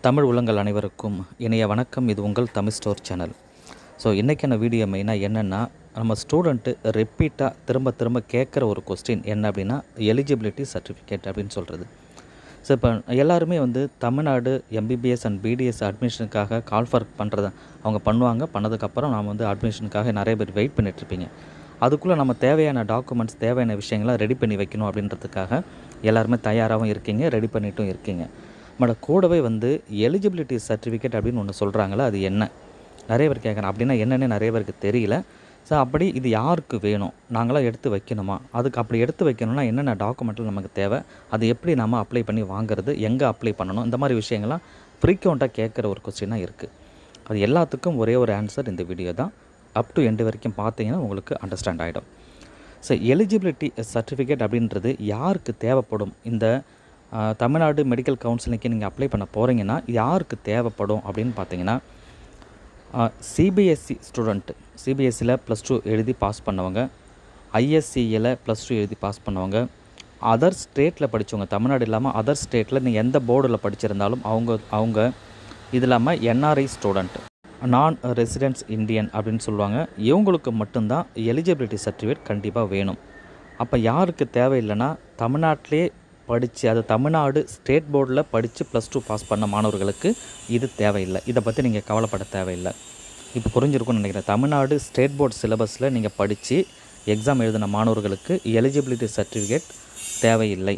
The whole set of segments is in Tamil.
தமிழ் உள்ளங்கள் அனைவருக்கும் இணைய வணக்கம் இது உங்கள் தமிழ் ஸ்டோர் சேனல் ஸோ இன்றைக்கான வீடியோ மெயினாக என்னென்னா நம்ம ஸ்டூடெண்ட்டு ரிப்பீட்டாக திரும்ப திரும்ப கேட்குற ஒரு கொஸ்டின் என்ன அப்படின்னா எலிஜிபிலிட்டி சர்டிஃபிகேட் அப்படின்னு சொல்கிறது ஸோ இப்போ எல்லாருமே வந்து தமிழ்நாடு எம்பிபிஎஸ் அண்ட் பிடிஎஸ் அட்மிஷனுக்காக கால் ஃபார் பண்ணுறத அவங்க பண்ணுவாங்க பண்ணதுக்கப்புறம் நாம் வந்து அட்மிஷனுக்காக நிறைய பேர் வெயிட் பண்ணிகிட்ருப்பீங்க அதுக்குள்ளே நம்ம தேவையான டாக்குமெண்ட்ஸ் தேவையான விஷயங்களை ரெடி பண்ணி வைக்கணும் அப்படின்றதுக்காக எல்லாருமே தயாராகவும் இருக்கீங்க ரெடி பண்ணிட்டும் இருக்கீங்க பட் கூடவே வந்து எலிஜிபிலிட்டி சர்டிஃபிகேட் அப்படின்னு ஒன்று சொல்கிறாங்களே அது என்ன நிறைய பேர் கேட்குறேன் அப்படின்னா என்னென்னு நிறைய பேருக்கு தெரியல ஸோ அப்படி இது யாருக்கு வேணும் நாங்களாம் எடுத்து வைக்கணுமா அதுக்கு அப்படி எடுத்து வைக்கணும்னா என்னென்ன டாக்குமெண்ட்டில் நமக்கு தேவை அது எப்படி நம்ம அப்ளை பண்ணி வாங்குறது எங்கே அப்ளை பண்ணணும் இந்த மாதிரி விஷயங்கள்லாம் ஃப்ரீக்வெண்ட்டாக கேட்குற ஒரு கொஸ்டினாக இருக்குது அது எல்லாத்துக்கும் ஒரே ஒரு ஆன்சர் இந்த வீடியோ தான் அப் டு எண்டு வரைக்கும் பார்த்தீங்கன்னா உங்களுக்கு அண்டர்ஸ்டாண்ட் ஆகிடும் ஸோ எலிஜிபிலிட்டி சர்டிஃபிகேட் அப்படின்றது யாருக்கு தேவைப்படும் இந்த ஆஹ், தமிழ்நாடு மெடிக்கல் கவுன்சிலிங்க்கு நீங்கள் அப்ளை பண்ண போகிறீங்கன்னா யாருக்கு தேவைப்படும் அப்படின்னு பார்த்தீங்கன்னா சிபிஎஸ்சி ஸ்டூடெண்ட் சிபிஎஸ்சியில் ப்ளஸ் டூ எழுதி பாஸ் பண்ணவங்க ஐஎஸ்சியில் ப்ளஸ் டூ எழுதி பாஸ் பண்ணவங்க அதர் ஸ்டேட்டில் படித்தவங்க தமிழ்நாடு இல்லாமல் அதர் ஸ்டேட்டில் நீங்கள் எந்த போர்டில் படிச்சிருந்தாலும் அவங்க அவங்க இது இல்லாமல் NRI student non residents Indian அப்படின்னு சொல்லுவாங்க இவங்களுக்கு மட்டும்தான் எலிஜிபிலிட்டி சர்டிஃபிகேட் கண்டிப்பாக வேணும் அப்போ யாருக்கு தேவையில்லைன்னா தமிழ்நாட்டிலே படித்து அது தமிழ்நாடு ஸ்டேட் போர்டில் படித்து ப்ளஸ் டூ பாஸ் பண்ண மாணவர்களுக்கு இது தேவையில்லை இதை பற்றி நீங்கள் கவலைப்பட தேவையில்லை இப்போ புரிஞ்சிருக்கும்னு நினைக்கிறேன் தமிழ்நாடு ஸ்டேட் போர்ட் சிலபஸில் நீங்கள் படித்து எக்ஸாம் எழுதின மாணவர்களுக்கு எலிஜிபிலிட்டி சர்டிஃபிகேட் தேவையில்லை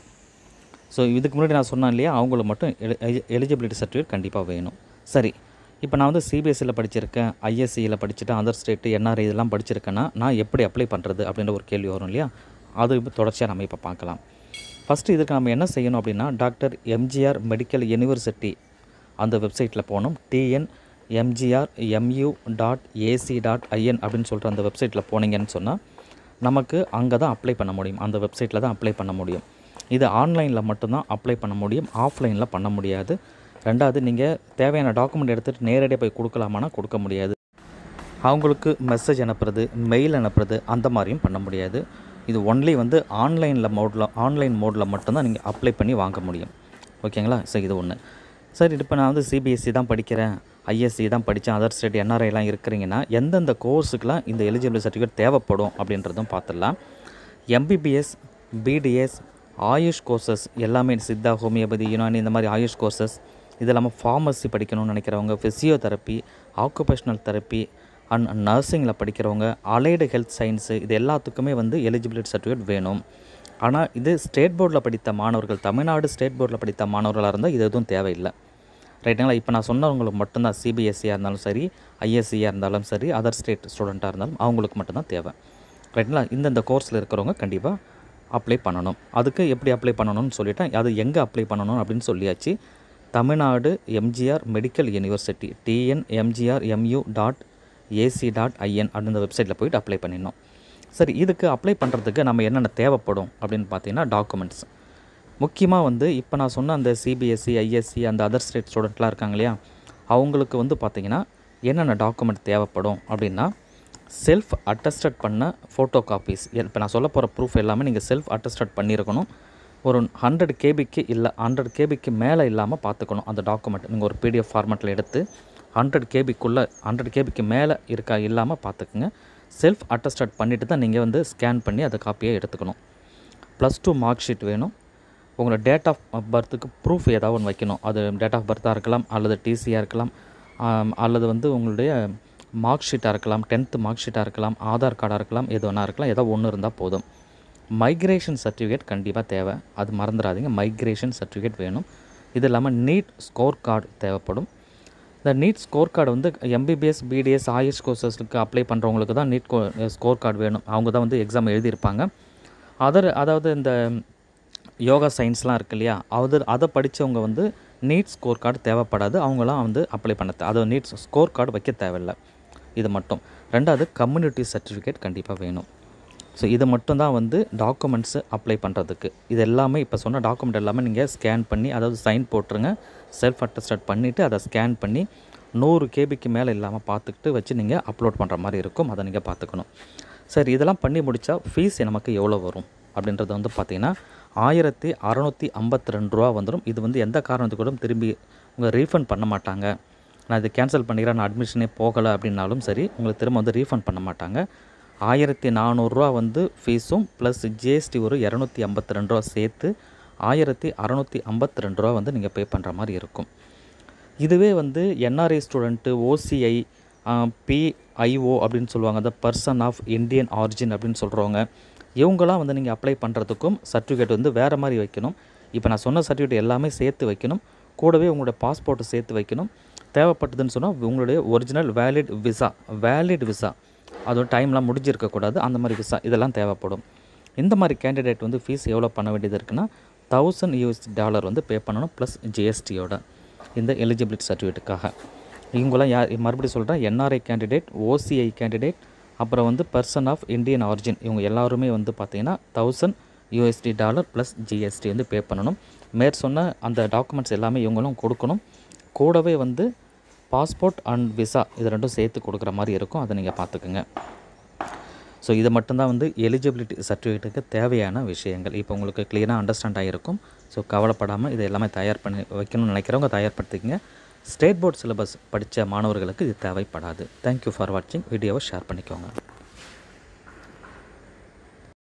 ஸோ இதுக்கு முன்னாடி நான் சொன்னேன் இல்லையா அவங்களுக்கு மட்டும் எலிஜிபிலிட்டி சர்டிஃபிகேட் கண்டிப்பாக வேணும் சரி இப்போ நான் வந்து சிபிஎஸ்சியில் படிச்சிருக்கேன் ஐஎஸ்சியில் படிச்சுட்டேன் அதர் ஸ்டேட்டு என்ஆர்ஐ இதெல்லாம் படிச்சிருக்கேன்னா நான் எப்படி அப்ளை பண்ணுறது அப்படின்ற ஒரு கேள்வி வரும் இல்லையா அது இப்போ தொடர்ச்சியாக நம்ம இப்போ பார்க்கலாம் ஃபஸ்ட்டு இதுக்கு நம்ம என்ன செய்யணும் அப்படின்னா டாக்டர் எம்ஜிஆர் மெடிக்கல் யூனிவர்சிட்டி அந்த வெப்சைட்டில் போகணும் TN MGR MU dot AC dot IN அப்படின்னு சொல்கிற அந்த வெப்சைட்டில் போனீங்கன்னு சொன்னால் நமக்கு அங்கே தான் அப்ளை பண்ண முடியும் அந்த வெப்சைட்டில் தான் அப்ளை பண்ண முடியும் இது ஆன்லைனில் மட்டும்தான் அப்ளை பண்ண முடியும் ஆஃப்லைனில் பண்ண முடியாது ரெண்டாவது நீங்கள் தேவையான டாக்குமெண்ட் எடுத்துகிட்டு நேரடியாக போய் கொடுக்கலாமான்னா கொடுக்க முடியாது அவங்களுக்கு மெசேஜ் அனுப்புறது மெயில் அனுப்புறது அந்த மாதிரியும் பண்ண முடியாது இது ஒன்லி வந்து ஆன்லைனில் மோடில் ஆன்லைன் மோடில் மட்டும்தான் நீங்கள் அப்ளை பண்ணி வாங்க முடியும் ஓகேங்களா சரி இது ஒன்று சரி இப்போ நான் வந்து சிபிஎஸ்சி தான் படிக்கிறேன் ஐஎஸ்சி தான் படித்தேன் அதர் ஸ்டேட் என்ஆர்ஐலாம் இருக்கிறீங்கன்னா எந்தெந்த கோர்ஸுக்கெலாம் இந்த எலிஜிபிலிட்டி சர்டிஃபிகேட் தேவைப்படும் அப்படின்றதும் பார்த்துடலாம் எம்பிபிஎஸ் பிடிஎஸ் ஆயுஷ் கோர்சஸ் எல்லாமே சித்தா ஹோமியோபதி யுனானி இந்த மாதிரி ஆயுஷ் கோர்சஸ் இது இல்லாமல் ஃபார்மசி படிக்கணும்னு நினைக்கிறவங்க ஃபிசியோதெரப்பி ஆக்குபேஷனல் தெரப்பி அண்ட் நர்சிங்கில் படிக்கிறவங்க அலைடு ஹெல்த் சயின்ஸு இது எல்லாத்துக்குமே வந்து எலிஜிபிலிட்டி சர்டிஃபிகேட் வேணும் ஆனால் இது ஸ்டேட் போர்டில் படித்த மாணவர்கள் தமிழ்நாடு ஸ்டேட் போர்டில் படித்த மாணவர்களாக இருந்தால் இது எதுவும் தேவையில்லை ரைட்டுங்களா இப்போ நான் சொன்னவங்களுக்கு மட்டும்தான் சிபிஎஸ்சியாக இருந்தாலும் சரி ஐஎஸ்சியாக இருந்தாலும் சரி அதர் ஸ்டேட் ஸ்டூடெண்ட்டாக இருந்தாலும் அவங்களுக்கு மட்டும்தான் தேவை ரைட்டுங்களா இந்தந்த கோர்ஸில் இருக்கிறவங்க கண்டிப்பாக அப்ளை பண்ணணும் அதுக்கு எப்படி அப்ளை பண்ணணும்னு சொல்லிட்டேன் அது எங்கே அப்ளை பண்ணணும் அப்படின்னு சொல்லியாச்சு Tamil Nadu MGR medical university TN MGR MU dot AC dot IN அப்படின்ற வெப்சைட்டில் போயிட்டு அப்ளை பண்ணிடணும் சரி இதுக்கு அப்ளை பண்ணுறதுக்கு நம்ம என்னென்ன தேவைப்படும் அப்படின்னு பார்த்தீங்கன்னா டாக்குமெண்ட்ஸ் முக்கியமாக வந்து இப்போ நான் சொன்ன அந்த சிபிஎஸ்சி ஐஎஸ்சி அந்த அதர் ஸ்டேட் ஸ்டூடெண்ட்லாம் இருக்காங்க இல்லையா அவங்களுக்கு வந்து பார்த்திங்கன்னா என்னென்ன டாக்குமெண்ட் தேவைப்படும் அப்படின்னா செல்ஃப் அட்டஸ்டட் பண்ண ஃபோட்டோ காப்பீஸ் இப்போ நான் சொல்ல போகிற ப்ரூஃப் எல்லாமே நீங்கள் செல்ஃப் அட்டஸ்டட் பண்ணியிருக்கணும் ஒரு ஹண்ட்ரட் கேபிக்கு இல்லை ஹண்ட்ரட் கேபிக்கு மேலே இல்லாமல் பார்த்துக்கணும் அந்த டாக்குமெண்ட் நீங்கள் ஒரு பிடிஎஃப் ஃபார்மேட்டில் எடுத்து ஹண்ட்ரட் கேபிக்குள்ளே ஹண்ட்ரட் கேபிக்கு மேலே இருக்கா இல்லாமல் பார்த்துக்குங்க செல்ஃப் அட்டஸ்டட் பண்ணிவிட்டு தான் நீங்கள் வந்து ஸ்கேன் பண்ணி அதை காப்பியை எடுத்துக்கணும் ப்ளஸ் டூ மார்க் ஷீட் வேணும் உங்களோட டேட் ஆஃப் பர்த்துக்கு ப்ரூஃப் ஏதாவது ஒன்று வைக்கணும் அது டேட் ஆஃப் பர்த்தாக இருக்கலாம் அல்லது டிசியாக இருக்கலாம் ஆம், அல்லது வந்து உங்களுடைய மார்க் ஷீட்டாக இருக்கலாம் டென்த்து மார்க் ஷீட்டாக இருக்கலாம் ஆதார் கார்டாக இருக்கலாம் எது வேணா இருக்கலாம் ஏதோ ஒன்று இருந்தால் போதும் மைக்ரேஷன் சர்டிஃபிகேட் கண்டிப்பாக தேவை அது மறந்துடாதீங்க மைக்ரேஷன் சர்டிஃபிகேட் வேணும் இது இல்லாமல் நீட் ஸ்கோர் கார்டு தேவைப்படும் இந்த நீட் ஸ்கோர் கார்டு வந்து எம்பிபிஎஸ் பிடிஎஸ் ஆயுஷ் கோர்சஸ்க்கு அப்ளை பண்ணுறவங்களுக்கு தான் நீட் ஸ்கோர் கார்டு வேணும் அவங்க தான் வந்து எக்ஸாம் எழுதியிருப்பாங்க அதர் அதாவது இந்த யோகா சயின்ஸ்லாம் இருக்கு இல்லையா அது அதை படித்தவங்க வந்து நீட் ஸ்கோர் கார்டு தேவைப்படாது அவங்களாம் வந்து அப்ளை பண்ண தே- அது நீட் ஸ்கோர் கார்டு வைக்க தேவையில்லை இது மட்டும் ரெண்டாவது கம்யூனிட்டி சர்டிஃபிகேட் கண்டிப்பாக வேணும் ஸோ இது மட்டும் தான் வந்து டாக்குமெண்ட்ஸு அப்ளை பண்ணுறதுக்கு இது எல்லாமே இப்போ சொன்ன டாக்குமெண்ட் எல்லாமே நீங்கள் ஸ்கேன் பண்ணி அதாவது சைன் போட்டுருங்க செல்ஃப் அட்டஸ்டட் பண்ணிவிட்டு அதை ஸ்கேன் பண்ணி நூறு கேபிக்கு மேலே இல்லாமல் பார்த்துக்கிட்டு வச்சு நீங்கள் அப்லோட் பண்ணுற மாதிரி இருக்கும் அதை நீங்கள் பார்த்துக்கணும் சரி இதெல்லாம் பண்ணி முடித்தா ஃபீஸ் நமக்கு எவ்வளோ வரும் அப்படின்றது வந்து பார்த்திங்கன்னா ஆயிரத்தி அறநூற்றி ஐம்பத்தி ரெண்டு ரூபா வந்துடும் இது வந்து எந்த காரணத்துக்கு கூட திரும்பி உங்கள் ரீஃபண்ட் பண்ண மாட்டாங்க நான் இது கேன்சல் பண்ணிக்கிறேன் நான் அட்மிஷனே போகலை அப்படின்னாலும் சரி உங்களுக்கு திரும்ப வந்து ரீஃபண்ட் பண்ண மாட்டாங்க ஆயிரத்தி நானூறுரூவா வந்து ஃபீஸும் ப்ளஸ் ஜிஎஸ்டி ஒரு இரநூத்தி ஐம்பத்தி ரெண்டு ரூபா சேர்த்து ஆயிரத்தி அறநூற்றி ஐம்பத்தி ரெண்டு ரூபா வந்து நீங்கள் பே பண்ணுற மாதிரி இருக்கும் இதுவே வந்து என்ஆர்ஐ ஸ்டூடெண்ட்டு ஓசிஐ பிஐஓ அப்படின்னு சொல்லுவாங்க அந்த பர்சன் ஆஃப் இந்தியன் ஆரிஜின் அப்படின்னு சொல்கிறவங்க இவங்களாம் வந்து நீங்கள் அப்ளை பண்ணுறதுக்கும் சர்டிஃபிகேட் வந்து வேறு மாதிரி வைக்கணும் இப்போ நான் சொன்ன சர்டிஃபிகேட் எல்லாமே சேர்த்து வைக்கணும் கூடவே உங்களுடைய பாஸ்போர்ட்டை சேர்த்து வைக்கணும் தேவைப்பட்டதுன்னு சொன்னால் உங்களுடைய original valid visa valid visa அதோட டைம்லாம் முடிஞ்சிருக்கக்கூடாது அந்த மாதிரி விசா இதெல்லாம் தேவைப்படும் இந்த மாதிரி கேண்டிடேட் வந்து ஃபீஸ் எவ்வளோ பண்ண வேண்டியது இருக்குன்னா தௌசண்ட் யூஎஸ் டாலர் வந்து பே பண்ணணும் ப்ளஸ் ஜிஎஸ்டியோட இந்த எலிஜிபிலிட்டி சர்டிஃபிகேட்டுக்காக இவங்களாம் யார் மறுபடியும் சொல்கிறேன் என்ஆர்ஐ கேண்டிடேட் ஓசிஐ கேண்டிடேட் அப்புறம் வந்து பர்சன் ஆஃப் இந்தியன் ஆரிஜின் இவங்க எல்லாருமே வந்து பார்த்தீங்கன்னா thousand USD dollar plus GST வந்து பே பண்ணணும் மேற் சொன்ன அந்த டாக்குமெண்ட்ஸ் எல்லாமே இவங்களும் கொடுக்கணும் கூடவே வந்து பாஸ்போர்ட் அண்ட் விசா இது ரெண்டும் சேர்த்து கொடுக்குற மாதிரி இருக்கும் அதை நீங்கள் பார்த்துக்குங்க ஸோ இது மட்டும்தான் வந்து எலிஜிபிலிட்டி சர்டிஃபிகேட்டுக்கு தேவையான விஷயங்கள் இப்போ உங்களுக்கு க்ளியராக அண்டர்ஸ்டாண்ட் ஆகிருக்கும் ஸோ கவலைப்படாமல் இது எல்லாமே தயார் பண்ணி வைக்கணும்னு நினைக்கிறவங்க தயார்படுத்திக்கங்க ஸ்டேட் போர்ட் சிலபஸ் படித்த மாணவர்களுக்கு இது தேவைப்படாது தேங்க்யூ ஃபார் வாட்சிங் வீடியோவை ஷேர் பண்ணிக்கோங்க